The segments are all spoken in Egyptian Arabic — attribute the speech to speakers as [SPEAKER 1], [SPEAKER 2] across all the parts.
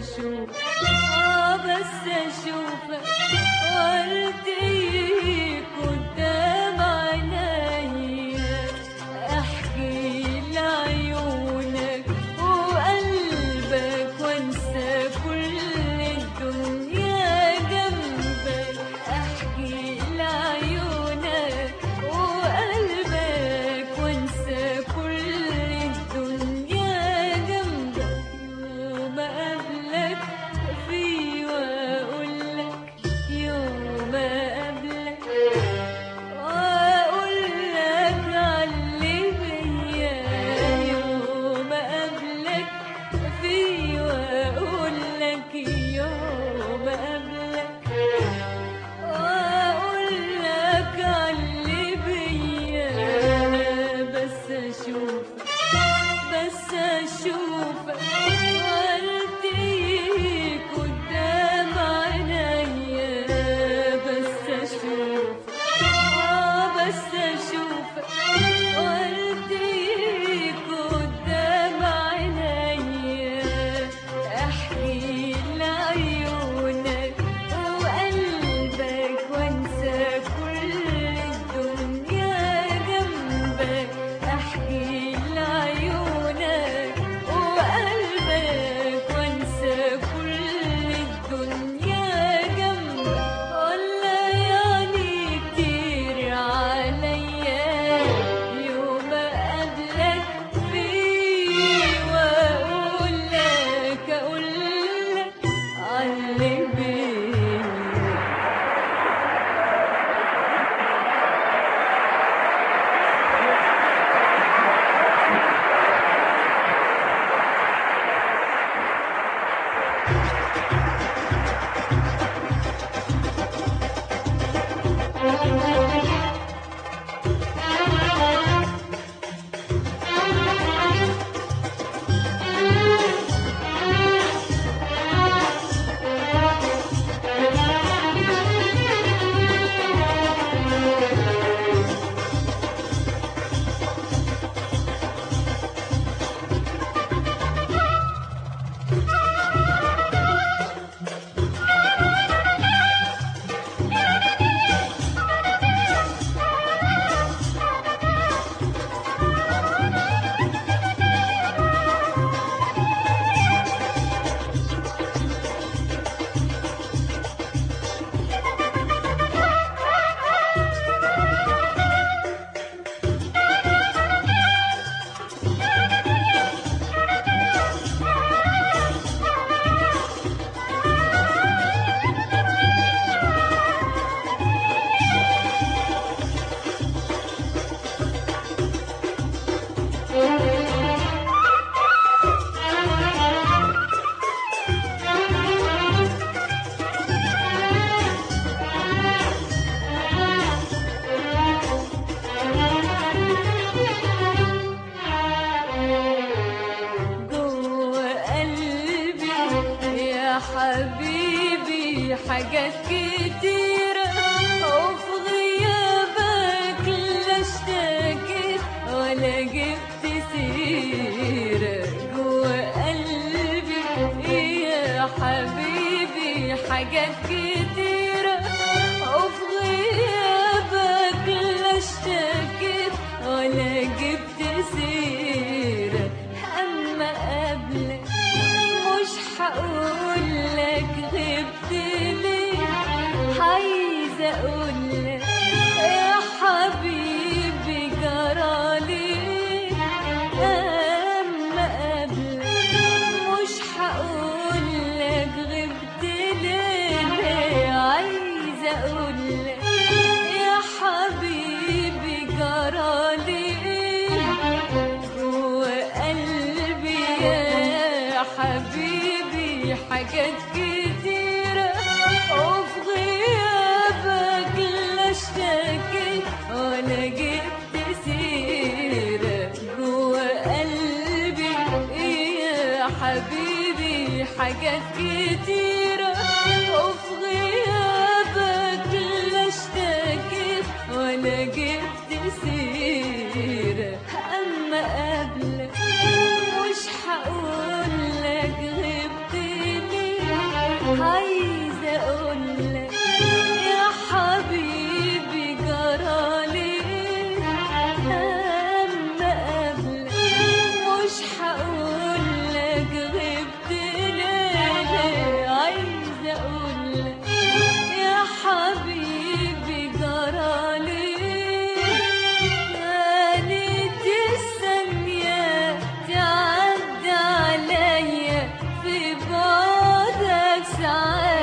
[SPEAKER 1] اشوف اه بس اشوفك وارضيك قدام عينيا احكي لعيونك وقلبك وانسى كل الدنيا جنبك احكي لعيونك وقلبك وانسى كل الدنيا جنبك يوم اقابلك فيه واقولك يوم اقابلك واقولك علي بيا يوم اقابلك فيه واقولك يوم اقابلك واقولك علي بيا بس اشوفك بس اشوفك وارتيك قدام عينيا بس اشوفك آه بس اشوفك وارتيك قدام عينيا احكي لعيونك وقلبك وانسى كل الدنيا جنبك احكي لعيونك وقلبك وانسى كل الدنيا جنبك ولا يعني كتير عليا يوم اقابلك فيه واقول لك اقول لك علي بيه جوه قلبي يا حبيبي حاجات كتيرة وفي غيابك لا اشتكيت ولا جبت سيرة جوه قلبي يا حبيبي حاجات كتيرة وفي غيابك لا اشتكيت ولا جبت سيرة أما قبلك مش هقولك غبت ليه عايزة أقولك يا حبيبي جرالي أما قبلك مش هقولك غبت ليه عايزة أقولك يا حبيبي جرالي جوه قلبي يا حبيبي حاجات كتيرة وفي غيابك لا اشتكيت ولا جبت سيرة جوه قلبي يا حبيبي حاجات كتيرة وفي غيابك لا اشتكيت ولا جبت سيرة أما قبلك مش هقولك غبت ليه عايزة أقولك يا حبيبي جرالي أما قبلك مش هقولك غبت ليه عايزة أقولك يا حبيبي جرالي كانت الثانية تعدي عليا في بعدك ساعات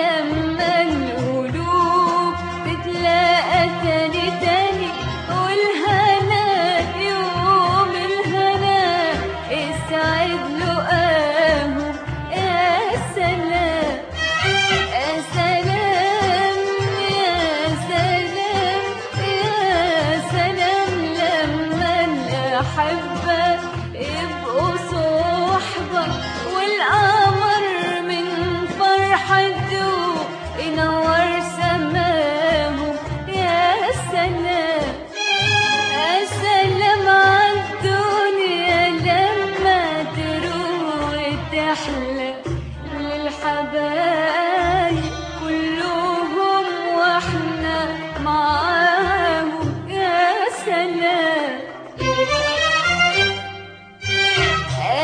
[SPEAKER 1] لما القلوب تتلاقى تاني تاني والهنا يوم الهنا اسعد لقاهم يا سلام يا سلام يا سلام يا سلام لما الأحبة يبقوا صحبة والقمر من فرحته ينور سماهم يا سلام يا سلام عالدنيا لما تروح تحلى للحبايب كلهم واحنا معاهم يا سلام يا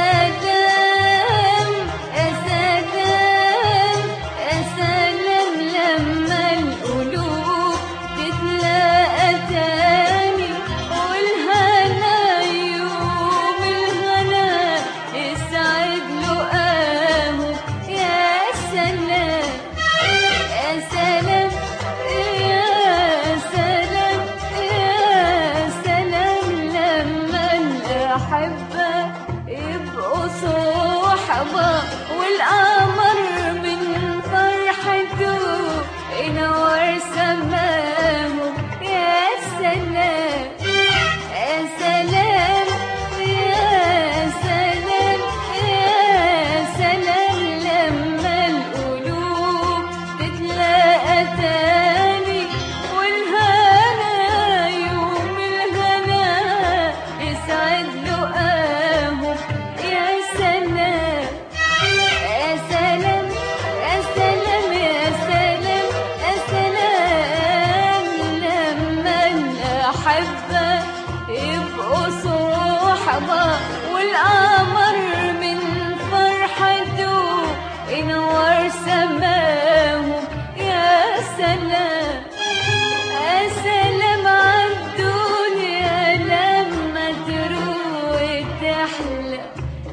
[SPEAKER 1] سلام يا سلام يا سلام لما القلوب تتلاقى تاني والهنا يوم الهنا يسعد لقاهم يا سلام يا سلام يا سلام يا سلام لما الأحبة يبقوا صحبة والقمر من فرحته ينور سماهم يا سلام يا سلام يا سلام يا سلام لما القلوب تتلاقى تاني والهنا يوم الهنا يسعد لقاهم يا سلام يا سلام يا سلام يا سلام يا سلام لما الأحبة يبقوا صحبة والقمر من فرحته ينور سماهم يا سلام يا سلام عالدنيا لما تروح تحلى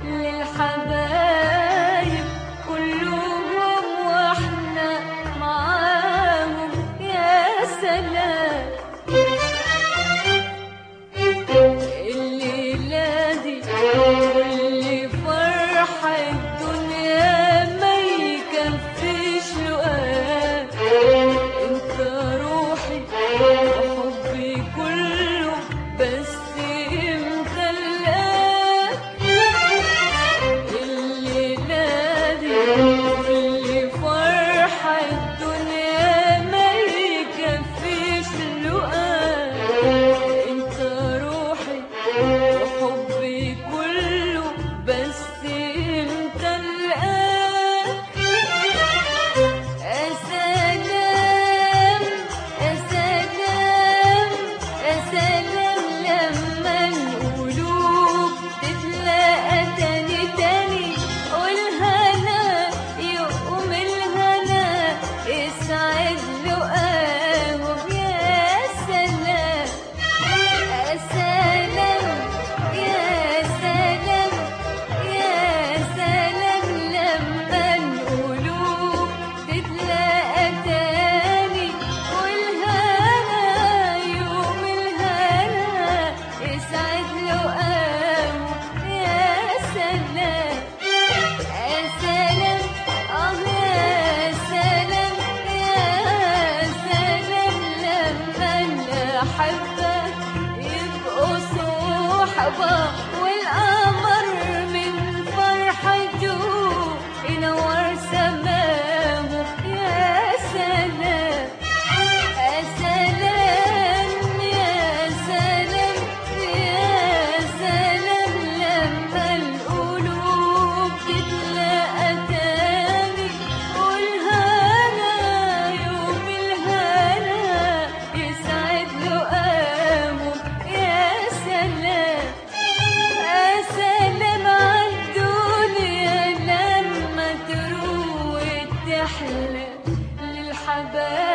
[SPEAKER 1] للحبايب كلهم واحنا معاهم يا سلام الليلة دي كل فرحة الدنيا ما يكفيش لقاك انت روحي وحبي كله بس امتى القاك الليلة دي كل فرحة الدنيا ما يكفيش لقاك انت روحي وحبي كله بس انت القاك يا سلام يا سلام يا سلام لما القلوب تتلاقى تاني تاني والهنا يقوم الهنا يسعد لقاهم يا سلام يا سلام يا سلام يا سلام لما القلوب تتلاقى تاني والهنا يوم الهنا يسعد لقاهم يا سلام يا سلام اه يا سلام يا سلام لما الأحبة يبقوا صحبة والقمر من فرحته ينور سماهم يا سلام يا سلام يا سلام يا سلام لما القلوب تتلاقى تاني والهنا يوم الهنا يسعد لقاهم يا سلام يا سلام عالدنيا لما تروح تحلى للحبايب